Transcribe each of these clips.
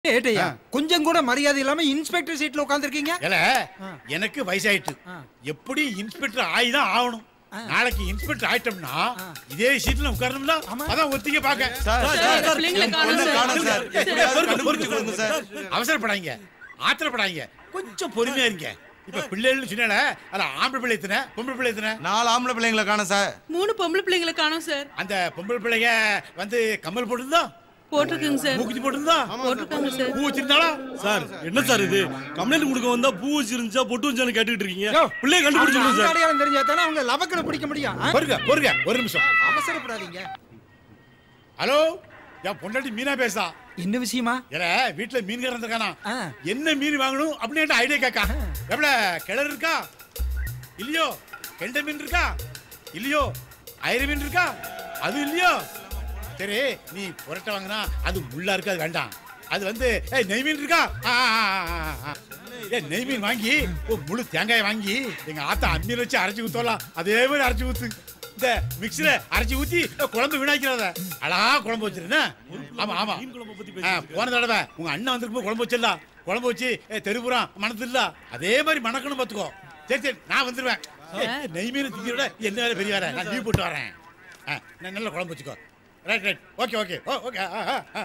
ஏட்டையா கொஞ்சம் கூட மரியாதை இல்லாம இன்ஸ்பெக்டர் சீட்ல உட்கார்ந்திருக்கீங்க ஏல எனக்கு வயசாயிட்டு எப்படி இன்ஸ்பெக்டர் ஆயிதான் ஆகணும் நாளைக்கு இன்ஸ்பெக்டர் ஆயிட்டோம்னா இதே சீட்ல உட்காரணும்னா அதான் ஒத்திக்க பாக்க அவசரப்படாதீங்க ஆத்திரப்படாதீங்க கொஞ்சம் பொறுமையா இருங்க இப்ப பிள்ளைகள் சொன்னால அதுல ஆம்பளை பிள்ளை எத்தனை பொம்பளை பிள்ளை எத்தனை நாலு ஆம்பளை பிள்ளைங்களை காணும் சார் மூணு பொம்பளை பிள்ளைங்களை காணோம் சார் அந்த பொம்பளை பிள்ளைங்க வந்து கம்மல் போட்டிருந்தா போட்டிருக்குங்க சார் மூக்குத்தி போட்டிருந்தா போட்டிருக்காங்க சார் பூ வச்சிருந்தாளா சார் என்ன சார் இது கம்ப்ளைண்ட் கொடுக்க வந்தா பூ வச்சிருந்துச்சா பொட்டு வச்சான்னு கேட்டுக்கிட்டு இருக்கீங்க யோ, பிள்ளைய அவங்க கண்டுபிடிச்சிருக்கோம் சார் அடையாளம் தெரிஞ்சா தானே அவங்க லவக்கனை பிடிக்க முடியும் ஆ? பொறுங்க பொறுங்க ஒரு நிமிஷம் அவசரப்படாதீங்க ஹலோ என் பொண்டாட்டி மீனா பேசா என்ன விஷயமா ஏல வீட்டுல மீன் இருக்கானா ஆ. என்ன மீன் வாங்கணும் அப்படின்னு ஐடியா கேக்கா எவ்வள கிணறு இருக்கா இல்லையோ கெண்ட மீன் இருக்கா இல்லையோ ஐர மீன் இருக்கா அது இல்லையோ சரி நீ புரட்ட வாங்கினா அது முள்ளா இருக்கு அது வேண்டாம் அது வந்து ஏய் நெய் மீன் இருக்கா ஆ, ஆ, ஆ, ஆ, ஆ. ஏய் நெய் மீன் வாங்கி ஒரு முழு தேங்காய் வாங்கி எங்க ஆத்தா அம்மியில் வச்சு அரைச்சி ஊத்தலாம் அதே மாதிரி அரைச்சி ஊத்து இந்த மிக்ஸில அரைச்சி ஊத்தி குழம்பு வீணாக்கிறாத அழகா குழம்பு வச்சிருந்தேன் ஆமா ஆமா மீன் குழம்பு பத்தி ஆ, பேசிட்டு போன தடவை உங்க அண்ணன் வந்திருக்கும் குழம்பு வச்சிடலாம் குழம்பு வச்சு ஏ, தெருபுறம் மணத்துல அதே மாதிரி மணக்கணும் பாத்துக்கோ சரி சரி நான் வந்துருவேன் ஏய், நெய் மீன் திங்க விட என்ன வேலை பெரிய வேலை நான் லீவ் போட்டு வரேன் ஆ, நான் நல்ல குழம்பு வச்சுக்கோ right right okay okay oh okay ஆ, ஆ, ஆ.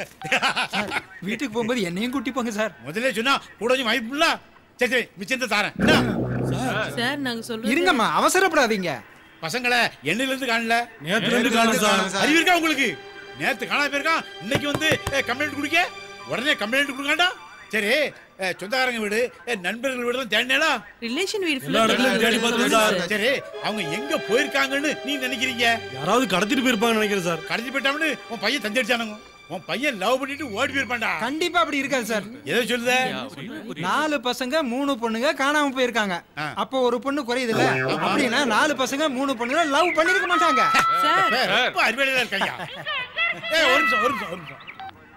வீட்டுக்கு போகும்போது என்னையும் கூட்டி போங்க சார் முதல்ல சொன்னா கூட கொஞ்சம் வாய்ப்புல சரி சரி மிச்சத்தை தாரேன் என்ன? சார் நாங்க சொல்றது இருங்கம்மா அவசரப்படாதீங்க பசங்களை எண்ணெயில இருந்து காணல நேத்து ரெண்டு காணும் சார் அறிவு இருக்கா உங்களுக்கு நேத்து காணாம போயிருக்கான் இன்னைக்கு வந்து கம்ப்ளைண்ட் கொடுக்க உடனே கம்ப்ளைண்ட் கொடுக்காண்டா சரி ஏ, சொந்தக்காரங்க வீடு ஏ, நண்பர்கள் வீடு தான் தேடினேடா ரிலேஷன் வீடு எல்லா இடத்துலயும் தேடி பார்த்தோம் சார் சரி அவங்க எங்க போயிருக்காங்கன்னு நீ நினைக்கிறீங்க யாராவது கடத்திட்டு போயிருப்பாங்கன்னு நினைக்கிறேன் சார் கடத்தி போயிட்டான்னு உன் பையன் தந்தடிச்சானுங்க உன் பையன் லவ் பண்ணிட்டு ஓடி போயிருப்பான்டா கண்டிப்பா அப்படி இருக்காது சார் எதை சொல்லுத நாலு பசங்க மூணு பொண்ணுங்க காணாம போயிருக்காங்க ஆ. அப்போ ஒரு பொண்ணு குறையுதுல்ல அப்படின்னா நாலு பசங்க மூணு பொண்ணுங்க லவ் பண்ணிருக்க மாட்டாங்க சார் ரொம்ப அறிவாளியா இருக்காங்க ஏய் ஒரு நிமிஷம் ஒரு நிமிஷம் ஒரு நிமிஷம்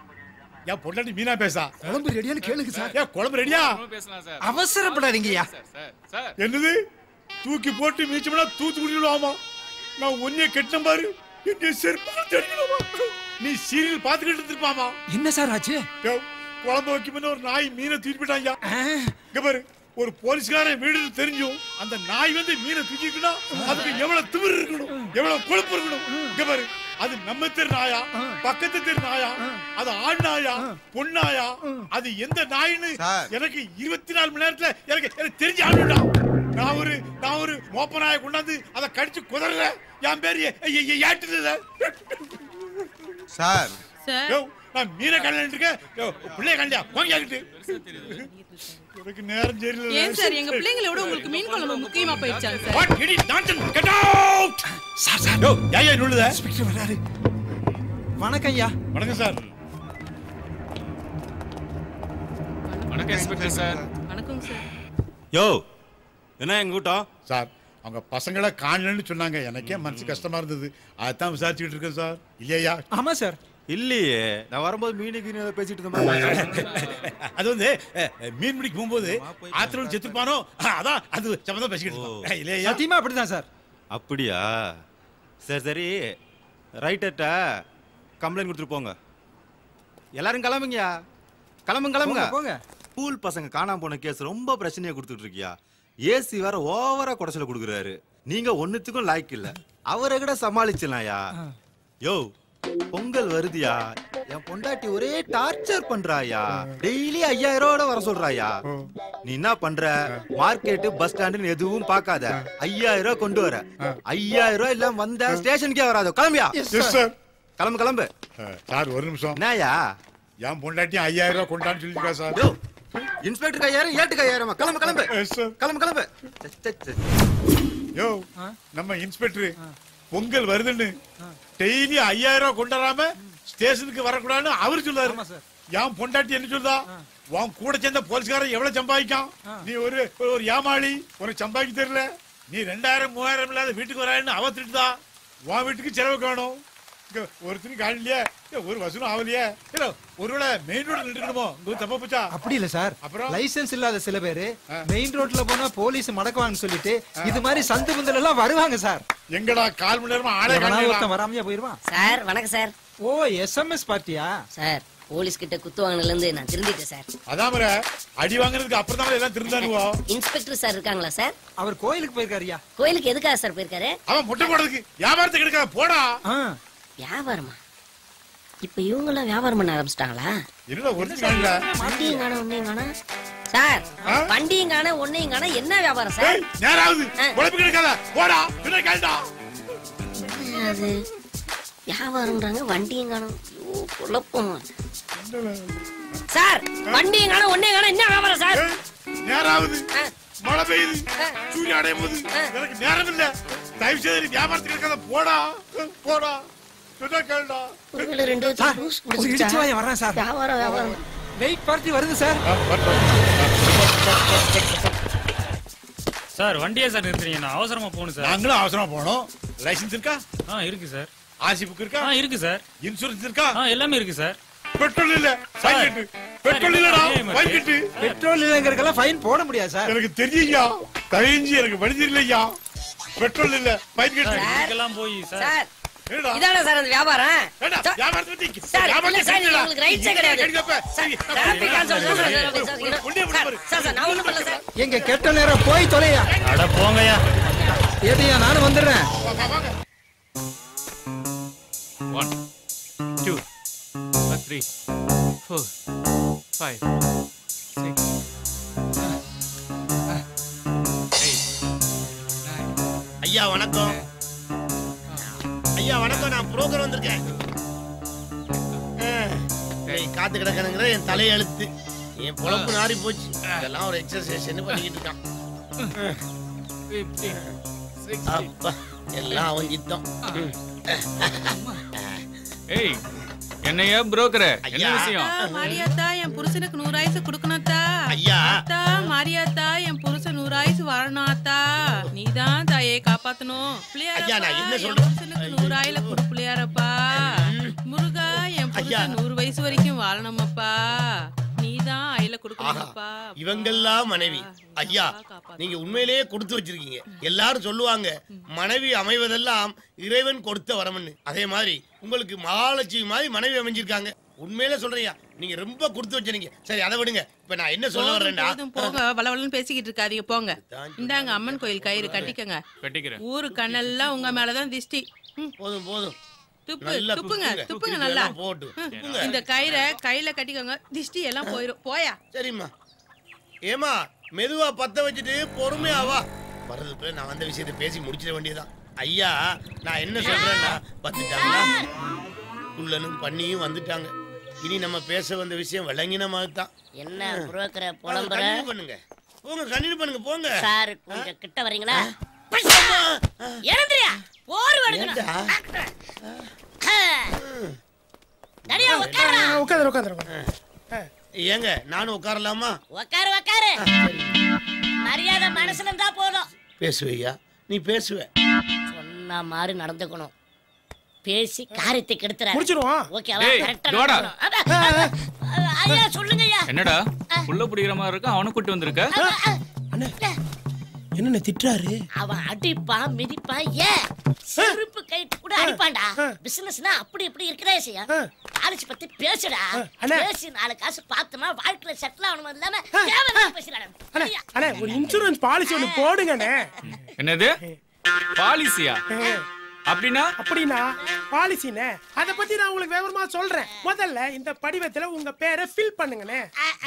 என் பொண்டாட்டி மீனா பேசா குழம்பு ரெடியான்னு கேளுங்க சார் ஏ குழம்பு ரெடியா அவசரப்படாதீங்கய்யா என்னது தூக்கி போட்டு மீச்சோம்னா தூத்து குடிக்கலாமா நான் ஒன்னே கெட்ட பாரு என்ன செருப்பு தெரியுமா நீ சீரியல் பாத்துக்கிட்டு இருந்திருப்பாமா என்ன சார் ஆச்சு யோ, குழம்பு வைக்கும் ஒரு நாய் மீனை தூக்கி போயிட்டாங்க ஆ, இங்க பாரு ஒரு போலீஸ்காரன் வீடு தெரிஞ்சும் அந்த நாய் வந்து மீனை தூக்கிட்டுனா அதுக்கு எவ்வளவு திமிர் இருக்கணும் எவ்வளவு கொழுப்பு இருக்கணும் இங்க பாரு அது நம்ம தெரு நாயா பக்கத்து தெரு நாயா அது ஆண் நாயா பொன்னாயா அது எந்த நாயின்னு சார். எனக்கு இருபத்தி நாலு மணி நேரத்துல எனக்கு எனக்கு தெரிஞ்சு ஆளுடா நான் ஒரு நான் ஒரு மோப்ப நாயை கொண்டாந்து அதை கடிச்சு குதறல என் பேரு ஏட்டுல சார் சார் யோ நான் மீனை கல்யாணம் இருக்கேன் யோ பிள்ளைய கல்யா வாங்கிட்டு எனக்கு நேரம் சரியில்லை ஏன் சார் எங்க பிள்ளைங்களை விட உங்களுக்கு மீன் குழம்பு முக்கியமா போயிடுச்சாங்க sir What idiot nonsense! Get out! Sir sir யோ, ஏன் ஏன் நுழுத? இன்ஸ்பெக்டர் வர்றாரு வணக்கம் ஐயா வணக்கம் சார் வணக்கம் இன்ஸ்பெக்டர் சார் வணக்கம் சார் யோ என்ன எங்க கூட்டம் சார் அவங்க பசங்களை காணலன்னு சொன்னாங்க எனக்கே மனசு கஷ்டமா இருந்தது அதான் விசாரிச்சுட்டு இருக்கேன் சார் இல்லையா ஆமா சார் இல்லையே நான் வரும்போது மீனு கீனு ஏதோ பேசிட்டு இருந்தேன் அது வந்து அஹ், மீன் பிடிக்க போகும்போது ஆத்திரம் செத்துப்பானோ அதான் அது சம்மந்தம் பேசிக்கிட்டு இருக்கோம். இல்லையா சத்தியமா அப்படிதான் சார் அப்படியா சரி சரி ரைட்டர்ட்ட கம்ப்ளைண்ட் கொடுத்துட்டு போங்க எல்லாரும் கிளம்புங்கயா கிளம்புங்க கிளம்புங்க போங்க, போங்க. ஸ்கூல் பசங்க காணாம போன கேஸ் ரொம்ப பிரச்சனையை கொடுத்துட்டு இருக்கியா ஏசி வேற ஓவரா குடைச்சல கொடுக்குறாரு நீங்க ஒண்ணுத்துக்கும் லாய்க்கு இல்ல அவரை கூட சமாளிச்சலாம்யா யோ பொங்கல் வருதுயா என் பொண்டாட்டி ஒரே டார்ச்சர் பண்றாயா டெய்லி ஐயாயிரம் ரூபாயோட வர சொல்றாயா நீ என்ன பண்ற மார்க்கெட் பஸ் ஸ்டாண்டுன்னு எதுவும் பார்க்காத ஐயாயிரம் ரூபாய் கொண்டு வர ஐயாயிரம் ரூபாய் இல்லாம வந்த ஸ்டேஷனுக்கே வராதோ கிளம்பியா எஸ் சார் கிளம்பு கிளம்பு அஹ், சார் ஒரு நிமிஷம் என்னயா என் பொண்டாட்டியும் ஐயாயிரம் ரூபாய் கொண்டான்னு சொல்லிருக்கா சார் யோ இன்ஸ்பெக்டர் ஐயாயிரம் ஏட்டுக்கு ஐயாயிரமா கிளம்பு கிளம்பு எஸ் சார் கிளம்பு கிளம்பு சே, சே, சே. யோ நம்ம இன்ஸ்பெக்டர் பொங்கல் வருதுன்னு டெய்லி ஐயாயிரம் ரூபாய் கொண்டாடாம ஸ்டேஷனுக்கு வரக்கூடாதுன்னு அவர் சொல்றாரு ஆமா சார். என் பொண்டாட்டி என்ன சொல்றா உன் கூட சேர்ந்த போலீஸ்காரன் எவ்வளவு சம்பாதிக்கான் நீ ஒரு ஒரு ஏமாளி உனக்கு சம்பாதிக்க தெரியல நீ ரெண்டாயிரம் மூவாயிரம் இல்லாத வீட்டுக்கு வரான்னு அவ திட்டுதா உன் வீட்டுக்கு செலவு காணும் இங்க ஒருத்தனுக்கு காணலையே ஏ, ஒரு வசூலும் ஆகலையே இல்ல ஒருவேளை மெயின் ரோடு நின்றுக்கணுமோ இங்க தப்பா போச்சா அப்படி இல்ல சார் அப்புறம்? லைசென்ஸ் இல்லாத சில பேரு மெயின் ரோட்ல போனா போலீஸ் மடக்குவாங்கன்னு சொல்லிட்டு இது மாதிரி சந்து பந்தல் எல்லாம் வருவாங்க சார் எங்கடா கால் மணி நேரமா ஆளே எவனா காணல ஒருத்தன் வராமையா போயிருவான் சார் வணக்கம் சார் ஓ எஸ்எம்எஸ் பார்ட்டியா சார் போலீஸ் கிட்ட குத்து வாங்கினதுல இருந்து நான் திருந்திட்டேன் சார் அதான் மர அடி வாங்குறதுக்கு அப்புறம் தான் எல்லாம் திருந்தானுவோ இன்ஸ்பெக்டர் சார் இருக்காங்களா சார் அவர் கோயிலுக்கு போயிருக்காருயா கோயிலுக்கு எதுக்காக சார் போயிருக்காரு அவன் முட்டை போடுறதுக்கு வியாபாரத்துக்கு எடுக்காத போடா ஆ, வியாபாரமா இப்ப இவங்க எல்லாம் வியாபாரம் பண்ண ஆரம்பிச்சிட்டாங்களா என்னடா ஒரிஜினல் இல்ல வண்டியும் காண ஒன்னையும் காண சார் ஆ? வண்டியும் காண ஒன்னையும் காண என்ன வியாபாரம் சார் ஏய் நேராவது ஆ. உழைப்பு கிடைக்காத போடா பின்ன கேள்டா அது வியாபாரம்ன்றாங்க வண்டியும் காணும் ஐயோ குழப்பமா சார் வண்டியும் காண ஒன்னையும் காண என்ன வியாபாரம் சார் ஏய், நேராவது ஆ. மழை பெய்யுது ஆ. சூரியன் அடையும் போது ஆ. எனக்கு நேரம் இல்ல தயவு செய்து நீ வியாபாரத்துக்கு எடுக்காத போடா போடா பின்ன கேள்டா ஒருவேளை ரெண்டு சார் லூஸ் ஒரு இடிச்சு பிடிச்சிச்சா? வாங்க வர்றேன் சார் வியாபாரம் வியாபாரம் வெயிட் பார்ட்டி வருது சார் சார் வண்டியே சார் நிறுத்துறீங்க நான் அவசரமா போகணும் சார் நாங்களும் அவசரமா போனோம் லைசென்ஸ் இருக்கா ஆ இருக்கு சார் ஆர்சி புக் இருக்கா ஆ இருக்கு சார் இன்சூரன்ஸ் இருக்கா ஆ எல்லாமே இருக்கு சார் பெட்ரோல் இல்ல ஃபைன் கட்டு பெட்ரோல் இல்லடா சார், ஃபைன் கட்டு பெட்ரோல் இல்லைங்கிறதுக்கெல்லாம் ஃபைன் போட முடியாது சார் எனக்கு தெரியுயா தயஞ்சி எனக்கு வழி இல்லையா பெட்ரோல் இல்ல ஃபைன் கட்டு இதுக்கெல்லாம் போய் சார் சார் என்னடா இதானே சார் அந்த வியாபாரம் ஏண்டா, சார், வியாபாரத்தை பத்தி சார், வியாபாரத்தை இல்ல சார், செஞ்சுடா. உங்களுக்கு rights ஏ கிடையாது. கடிதப்ப. சரி, traffic cancel sir, sir, sir, sir, sir, ஒண்ணே ஒண்ணு பாரு. சார், சார், நான் ஒண்ணும் பண்ணல சார். எங்க கெட்ட நேரம் போய் தொலையா அட போங்கய்யா ஏடியா நானும் வந்துடுறேன் வாங்க, வாங்க. One, two, uh, three, four, five, six, uh, uh, eight, nine. ஐயா வணக்கம் ஐயா வணக்கம் நான் புரோக்கர் வந்திருக்கேன் ஆ, நீ காத்து கிடக்கணுங்கிற என் தலையெழுத்து என் பொழப்பு நாரி போச்சு இதெல்லாம் ஒரு எக்ஸசைஸ் பண்ணிக்கிட்டு இருக்கான் Fifteen, sixteen. அப்பா எல்லாம் அவன் சித்தம் ம். ஏய் என்னையா புரோக்கர் என்ன ஐயா. விஷயம் அத்தா, மாரியாத்தா என் புருஷனுக்கு நூறு ஆயுசு கொடுக்கணும்த்தா ஐயா. அத்தா மாரியாத்தா என் புருஷன் நூறு ஆயுசு வாழணும் அத்தா நீதான் தாயை காப்பாத்தணும் ஐயா, நான் என்ன பிள்ளையாரப்பா, என் சொல்றேன்? புருஷனுக்கு நூறு ஆயில கொடு பிள்ளையாரப்பா முருகா என் ஐயா. புருஷன் நூறு வயசு வரைக்கும் வாழணுமப்பா நீதான் ஆயில கொடுக்கணுமப்பா இவங்கெல்லாம் மனைவி ஐயா நீங்க உண்மையிலேயே கொடுத்து வச்சிருக்கீங்க எல்லாரும் சொல்லுவாங்க மனைவி அமைவதெல்லாம் இறைவன் கொடுத்த வரம்னு அதே மாதிரி உங்களுக்கு மகாலட்சுமி மாதிரி மனைவி அமைஞ்சிருக்காங்க உண்மையிலே சொல்றீங்க நீங்க ரொம்ப கொடுத்து வச்சிருக்கீங்க சரி அதை விடுங்க இப்ப நான் என்ன சொல்ல போதும், வர்றேன்னா போதும், போங்க வளவளன்னு பேசிக்கிட்டு இருக்காதீங்க போங்க இந்தாங்க அம்மன் கோயில் கயிறு கட்டிக்கங்க கட்டிக்கிறேன் ஊரு கண்ணெல்லாம் உங்க மேலதான் திஷ்டி ம், போதும் போதும் துப்பு நல்லா துப்புங்க குத்துங்க. துப்புங்க குத்தி நல்லா எல்லாம் போட்டு ம், துப்புங்க. இந்த கயிறை கையில கட்டிக்கோங்க திஷ்டி எல்லாம் போயிரும் போயா சரிம்மா ஏமா மெதுவா பத்த வச்சுட்டு பொறுமையா வா வர்றதுக்குள்ள நான் வந்த விஷயத்தை பேசி முடிச்சிட வேண்டியதுதான் ஐயா நான் என்ன சொல்றேன்னா வந்துட்டாங்களா குள்ளனும் பண்ணியும் வந்துட்டாங்க இனி நம்ம பேச வந்த விஷயம் விளங்கின மாதிரி தான் என்ன புரோக்கரை புலம்புற கண்டினியூ பண்ணுங்க போங்க கண்டினியூ பண்ணுங்க போங்க சார் கொஞ்சம் கிட்ட வரீங்களா இறந்துறியா போர் எடுக்கணும் நடியா உட்காருடா உட்காந்து உட்காந்து ஏங்க நானும் உட்காரலாமா உட்காரு உட்காரு மரியாதை மனசுல இருந்தா போதும் பேசுவையா நீ பேசுவ சொன்ன மாதிரி நடந்துக்கணும் பேசி காரியத்தை கெடுத்துற முடிச்சிருவோம். ஓகேவா டேய், கரெக்டா இதோடா. ஐயா சொல்லுங்க ஐயா என்னடா புள்ள பிடிக்கிற மாதிரி இருக்கு அவனை கூட்டி வந்திருக்க என்னென்ன திட்டுறாரு அவன் அடிப்பான் மிதிப்பான் ஏன் செருப்பு கை கூட அடிப்பான்டா பிசினஸ்னா அப்படி இப்படி இருக்கதே செய்யும் பாலிசி பத்தி பேசுடா பேசி நாலு காசு பார்த்தோமா வாழ்க்கையில செட்டில் ஆகணும் இல்லாம தேவையில்லாம பேசுறாடா ஐயா, அண்ணே ஒரு இன்சூரன்ஸ் பாலிசி ஒன்று போடுங்கண்ணே என்னது பாலிசியா அப்படின்னா அப்படின்னா பாலிசிண்ணே அத பத்தி நான் உங்களுக்கு விவரமா சொல்றேன் முதல்ல இந்த படிவத்துல உங்க பேரை ஃபில் பண்ணுங்கண்ணே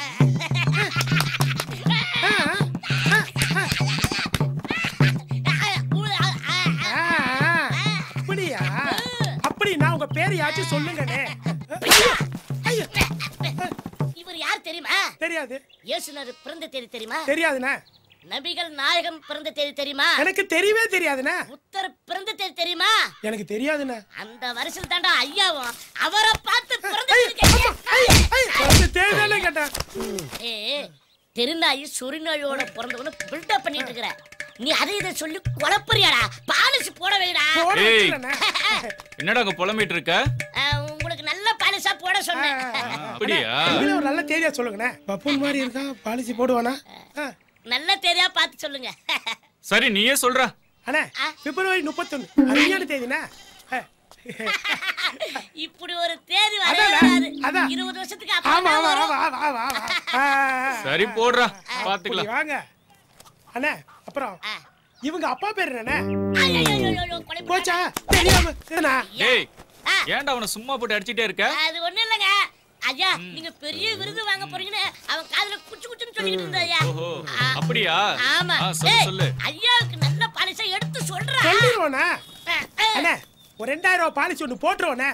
ஆ, ஆ, அப்படியா அப்படின்னா உங்க பேரையாச்சும் சொல்லுங்கண்ணே ஐயோ, இவர் யார் தெரியுமா தெரியாது இயேசுனர் பிறந்த தேதி தெரியுமா தெரியாதுண்ணே நபிகள் நாயகம் பிறந்த தேதி தெரியுமா எனக்கு தெரியவே தெரியாதுண்ணே புத்தர் பிறந்த தேதி தெரியுமா எனக்கு தெரியாதுண்ணே அந்த வருஷம் தாண்டா ஐயாவும் அவரை பார்த்து பிறந்த ஐயோ, தேதி அம்மா, ஐயோ, ஐயோ, அது தெரியாதுண்ணே கேட்டேன் ஏய், திருநாயி சுரிநாயோட பிறந்தவனு பில்டப் பண்ணிட்டு இருக்கிற நீ அதை இதை சொல்லி குழப்பறியாடா பாலிசி போட வைடா போட ஏய். வச்சிடலண்ணே. என்னடா அங்க புலம்பிட்டு இருக்க அஹ், உங்களுக்கு நல்ல பாலிசா போட சொன்னேன் அப்படியா நீங்களே ஒரு நல்ல தேதியா சொல்லுங்கண்ணே பப்புன் மாதிரி இருக்கா பாலிசி போடுவானா ஆ. நல்ல தேதியா பார்த்து சொல்லுங்க சரி நீயே சொல்ற அண்ணே பிப்ரவரி முப்பத்தொன்னு அருமையான தேதிண்ணே ஆ, இப்படி ஒரு தேதி அதானே, வராது அதான். இருபது வருஷத்துக்கு ஆமா அப்புறம் ஆமா வரும் ஆமா ஆமா ஆமா ஆ, ஆ, ஆ. சரி போடுறா அப்படி பாத்துக்கலாம் வாங்க அண்ணா அப்புறம் ஆ. இவங்க அப்பா பேர் என்ன ஐயையையையோ, கொலை பண்ணாத. போச்சா தெரியாம ஏண்ணா? டேய் ஆ. ஏன்டா அவனை சும்மா போட்டு அடிச்சிட்டே இருக்க அது ஒண்ணும் இல்லைங்க ஐயா நீங்க பெரிய விருது வாங்க போறீங்கன்னு அவன் காதுல குச்சு குச்சுன்னு சொல்லிக்கிட்டு இருந்தாயா ஓஹோ அப்படியா ஆமா ஆ, சொல்லு ஏய், சொல்லு ஐயாவுக்கு நல்ல பாலிசா எடுத்து சொல்றா சொல்லிடுவோண்ணா அஹ், அஹ். அண்ணா ஒரு ரெண்டாயிரம் ரூபாய் பாலிசி ஒன்று போட்டுருவோண்ணே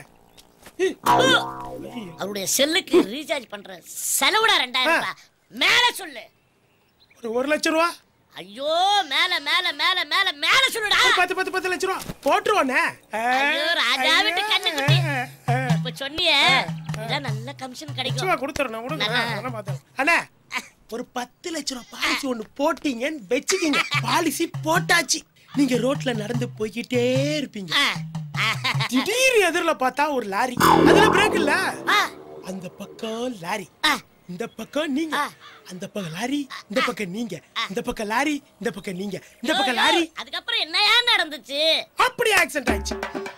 அவருடைய செல்லுக்கு ரீசார்ஜ் பண்ற செலவுடா ரெண்டாயிரம் ரூபாய் மேல சொல்லு ஒரு ஒரு லட்சம் ரூபா ஐயோ மேல மேல மேல மேல மேல சொல்லுடா ஒரு பத்து பத்து பத்து லட்சம் ரூபா போட்டுருவோண்ணே ஐயோ, ராஜா வீட்டு கண்ணுக்குட்டி. ஆ, ஆ, ஆ. இப்ப சொன்னியே இதான் நல்ல கமிஷன் சும்மா கிடைக்கும் கொடுத்துறேன் கொடுங்க நல்லா. அதெல்லாம் பார்த்தேன். அண்ணா ஒரு பத்து லட்ச ரூபாய் பாலிசி ஒண்ணு போட்டீங்கன்னு வச்சுக்கிங்க பாலிசி போட்டாச்சு நீங்க ரோட்ல நடந்து போய்கிட்டே இருப்பீங்க ஆ, ஆ, திடீர்னு எதிரில பார்த்தா ஒரு லாரி அதுல பிரேக் இல்ல ஆ, அந்த பக்கம் லாரி ஆ. இந்த பக்கம் நீங்க ஆ. அந்த பக்கம் லாரி இந்த பக்கம் நீங்க இந்த பக்கம் லாரி இந்த பக்கம் நீங்க இந்த பக்கம் ஐயோ, லாரி அதுக்கப்புறம் என்னையா நடந்துச்சு அப்படி ஆக்சிடென்ட் ஆயிடுச்சு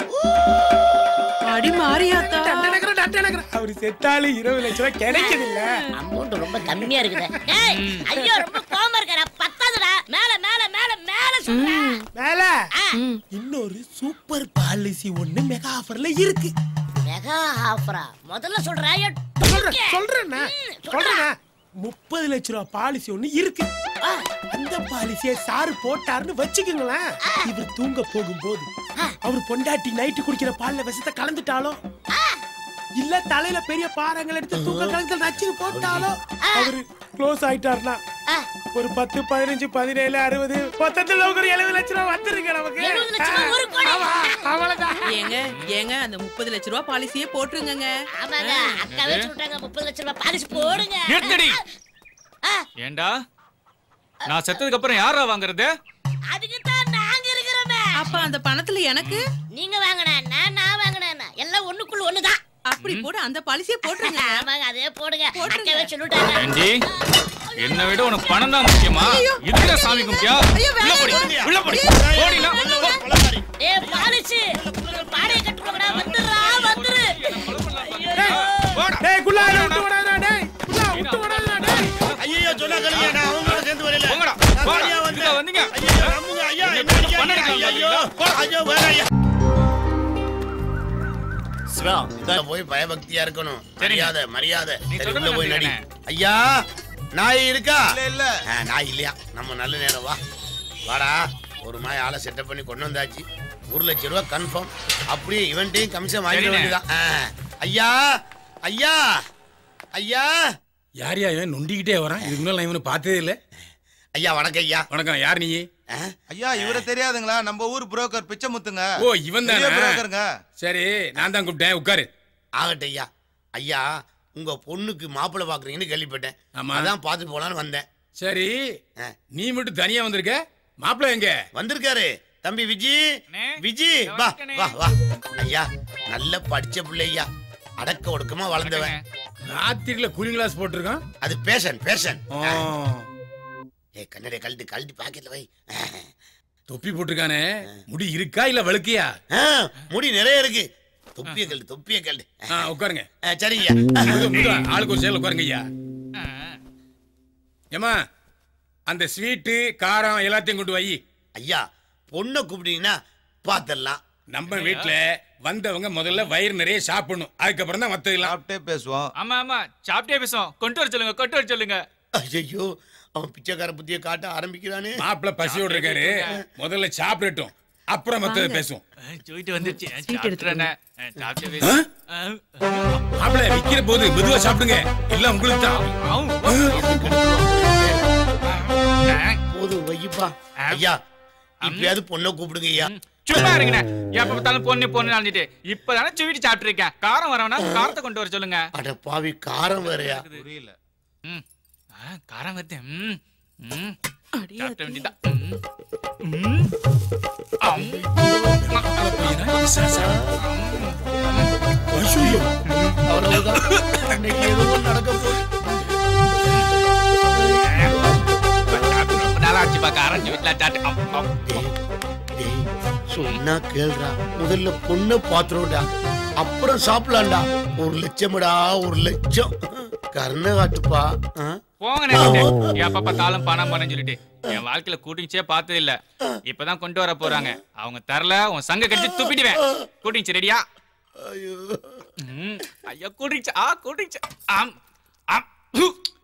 அடி மாறியாத்தா டண்டனகர, டண்டனகர. அவரு செத்தாலு இருபது லட்சம் ரூபாய் கிடைக்குது இல்ல அமௌண்ட் ரொம்ப கம்மியா இருக்குது ஏய் ஐயோ ரொம்ப கோவமா இருக்கறா பத்தாதுடா மேல மேல மேல மேல சொல்றா மேல ஆ, இன்னொரு சூப்பர் பாலிசி ஒண்ணு மெகா ஆஃபர்ல இருக்கு மெகா ஆஃபரா முதல்ல சொல்றா ஏ, சொல்றேன் சொல்றேன்னா ம், சொல்றா. சொல்றேன்னா முப்பது லட்ச ரூபாய் பாலிசி ஒண்ணு இருக்கு அந்த பாலிசியை சாரு போட்டாருன்னு வச்சுக்கோங்களேன் இவர் தூங்க போகும்போது அவர் பொண்டாட்டி நைட்டு குடிக்கிற பால்ல விஷத்தை கலந்துட்டாலும் இல்ல தலையில பெரிய பாறங்கள் எடுத்து தூக்க கலந்து நச்சு போட்டாலும் அவரு க்ளோஸ் ஆயிட்டாருன்னா ஆ, ஒரு பத்து பதினஞ்சு பதினேழு அறுபது மொத்தத்துல ஒரு எழுபது லட்ச ரூபாய் வந்துருங்க நமக்கு 70 லட்ச ரூபாய் ஒரு கோடி. ஆமா, அவ்வளவுதான் ஏங்க ஏங்க அந்த முப்பது லட்ச ரூபா பாலிசியே போட்டுருங்கங்க ஆமாங்க அக்காவே சொல்லிட்டாங்க முப்பது லட்சம் ரூபாய் பாலிசி போடுங்க நிறுத்தடி. ஆ, ஏன்டா நான் செத்ததுக்கு அப்புறம் யாரா வாங்குறது அதுக்கு தான் நாங்க இருக்கிறோமே அப்ப அந்த பணத்துல எனக்கு நீங்க வாங்கினேன் நான் வாங்கினேன் எல்லாம் ஒண்ணுக்குள்ள ஒண்ணுதான் அப்படி போட்டு அந்த பாலிசியே போட்டுருங்க ஆமாங்க அதே போடுங்க போட்டுருங்க. அக்காவே சொல்லிட்டாங்க ஏண்டி என்னை விட உனக்கு பணம் தான் முக்கியமா இதுதான் சாமி கும்பிட்டியா ஐயோ, உள்ள போடி வேணாம். உள்ள போடி போடினா ஏய் பாலிசி பாடையை கட்டுறவங்கடா வந்துடுறா வந்துரு ஐயோ. டேய் குள்ளா இதை விட்டு விடாதடா டேய் குள்ளா விட்டு விடாதடா டேய் ஐயோ சொன்னா கேளுங்க நான் அவங்களோட சேர்ந்து வரல போங்கடா. நான் போடா. தனியா இதுல வந்தேன் வந்தீங்க. ஐயோ நம்புங்க ஐயா என்ன என்ன அடிக்காதீங்க. பண்ண ஐயோ ஐயோ வேற ஐயா சிவா இதான் போய் பயபக்தியா இருக்கணும் மரியாதை மரியாதை நீ சரி சொல்றது உள்ள போய் நடி நம்பிக்கிறேனே. ஐயா நாய் இருக்கா இல்ல இல்ல ஆ, நாய் இல்லையா நம்ம நல்ல நேரம் வா வாடா ஒரு நாய் ஆளை செட்டப் பண்ணி கொண்டு வந்தாச்சு ஒரு லட்சம் ரூபா கன்ஃபார்ம் அப்படியே இவன்ட்டையும் கமிஷன் வாங்கிட சரிண்ணே. வேண்டியதான் ஆ. ஐயா ஐயா ஐயா யார் யா இவன் நொண்டிக்கிட்டே வரான் இதுக்கு முன்னால நான் இவனை பார்த்ததே இல்ல ஐயா வணக்கம் ஐயா வணக்கம் யார் நீ ஆ? ஐயா இவரை தெரியாதுங்களா நம்ம ஊர் புரோக்கர் பிச்சைமுத்துங்க ஓ இவன் பெரிய தானே புரோக்கருங்க சரி நான் தான் கூப்பிட்டேன் உட்காரு ஆகட்டும் ஐயா ஐயா உங்க பொண்ணுக்கு மாப்பிள்ளை பாக்குறீங்கன்னு கேள்விப்பட்டேன் ஆமா. அதான் பார்த்துட்டு போலான்னு வந்தேன் சரி ஆ. நீ மட்டும் தனியா வந்திருக்க மாப்பிள்ளை எங்க வந்திருக்காரு தம்பி விஜி அண்ணே, விஜி இதோ வா இருக்கேனே. வா வா ஐயா நல்ல படிச்ச பிள்ளை ஐயா அடக்க ஒடுக்கமா வளர்ந்தவன் ராத்திரில கூலிங் கிளாஸ் போட்டிருக்கான் அது பேஷன் பேஷன் ஆ, ஏ கண்ணடைய கழட்டி கழட்டி பாக்கெட்ல வை தொப்பி போட்டிருக்கானே முடி இருக்கா இல்ல வெளுக்கியா ஆ, முடி நிறைய இருக்கு தொப்பிய கழட்டு தொப்பிய கழட்டு ஆ, உட்காருங்க ஆ, சரிங்க முத, முத, ஆளுக்கு ஒரு சேல உட்காருங்க ஐயா ஏமா அந்த ஸ்வீட்டு காரம் எல்லாத்தையும் கொண்டு வை ஐயா பொண்ணை கூப்பிட்டீங்கன்னா பாத்திரலாம் நம்ம வீட்ல வந்தவங்க முதல்ல வயிறு நிறைய சாப்பிடணும் அதுக்கப்புறம் தான் மத்ததெல்லாம் சாப்பிட்டே பேசுவோம் ஆமா ஆமா சாப்பிட்டே பேசுவோம் கொண்டு வர சொல்லுங்க கொண்டு வர சொல்லுங்க ஐயோ அவன் பிச்சைக்கார புத்திய காட்ட ஆரம்பிக்கிறானே மாப்பிள்ள பசியோட இருக்காரு முதல்ல சாப்பிடட்டும் அப்புறம் மத்தத பேசுவோம் போயிட்டு வந்துருச்சு சாப்பிட்டுறேனே சாப்பிட்டே ஆ? பேசு மாப்பிள்ள விக்கிற போது மெதுவா சாப்பிடுங்க எல்லாம் உங்களுக்கு தான் போது வைப்பா ஐயா இப்பயாவது பொண்ணை கூப்பிடுங்க ஐயா சும்மா இருங்கண்ணே எப்ப பார்த்தாலும் பொண்ணு பொண்ணு அழிஞ்சிட்டு இப்பதானே சுவீட்டு சாப்பிட்டு இருக்கேன் காரம் வரவனா காரத்தை கொண்டு வர சொல்லுங்க அட பாவி காரம் வேறயா புரியல ம். ஆ, காரம் வருது ம். ம். அடியே சாப்பிட வேண்டியதா ம். ம். அம். அவ்வளவுதான் இன்னைக்கு ஏதோ ஒண்ணு நடக்க போகுது சாப்பிட்டு ரொம்ப நாளா ஆச்சுப்பா காரம் வீட்டுல சாப்பிட்டு அம், அம். டேய், டேய், சொன்னா கேளுடா முதல்ல பொண்ணை பாத்துரும்டா அப்புறம் சாப்பிடலாம்டா ஒரு லட்சம்டா ஒரு லட்சம் கருணை காட்டுப்பா ஆ? போங்க நினைட்டு எப்ப பார்த்தாலும் பணம் பணம் சொல்லிட்டு என் வாழ்க்கையில கூட்டிங்ஸே பார்த்தது இல்ல இப்பதான் கொண்டு வர போறாங்க அவங்க தரல உன் சங்க கட்டி துப்பிடுவேன் கூட்டிங்ஸ் ரெடியா ஐயோ ம், ஐயா கூட்டிங்ஸ் ஆ கூட்டிங்ஸ் ஆம் ஆம் ஹு.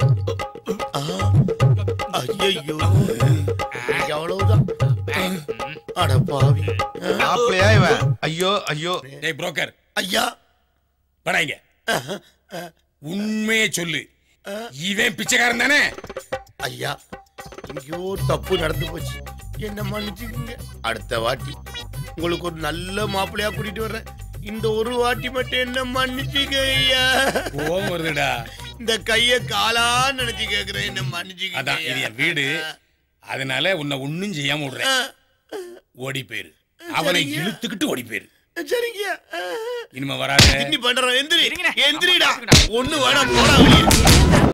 ஐயோ எவ்வளவுதான் அட பாவி மாப்பிளையா இவன் ஐயோ ஐயோ டேய் புரோக்கர் ஐயா படாங்க உண்மையே சொல்லு இவன் பிச்சைக்காரன் தானே ஐயா எங்கேயோ தப்பு நடந்து போச்சு என்ன மன்னிச்சுக்குங்க அடுத்த வாட்டி உங்களுக்கு ஒரு நல்ல மாப்பிள்ளையா கூட்டிட்டு வர்றேன் இந்த ஒரு வாட்டி மட்டும் என்ன மன்னிச்சுக்க ஐயா கோவம் வருதுடா இந்த கைய காலா நினைச்சு கேக்குறேன் என்ன மன்னிச்சுக்க அதான் இது என் வீடு அதனால உன்னை ஒண்ணும் செய்யாம விடுறேன் ஓடி போயிரு அவனை சரிங்க. இழுத்துக்கிட்டு ஓடி போயிரு சரிங்க இனிமே வராத இன்னி பண்றோம் எந்திரி இருங்கண்ணே. எந்திரிடா ஒண்ணு வேணாம் போடா வெளியே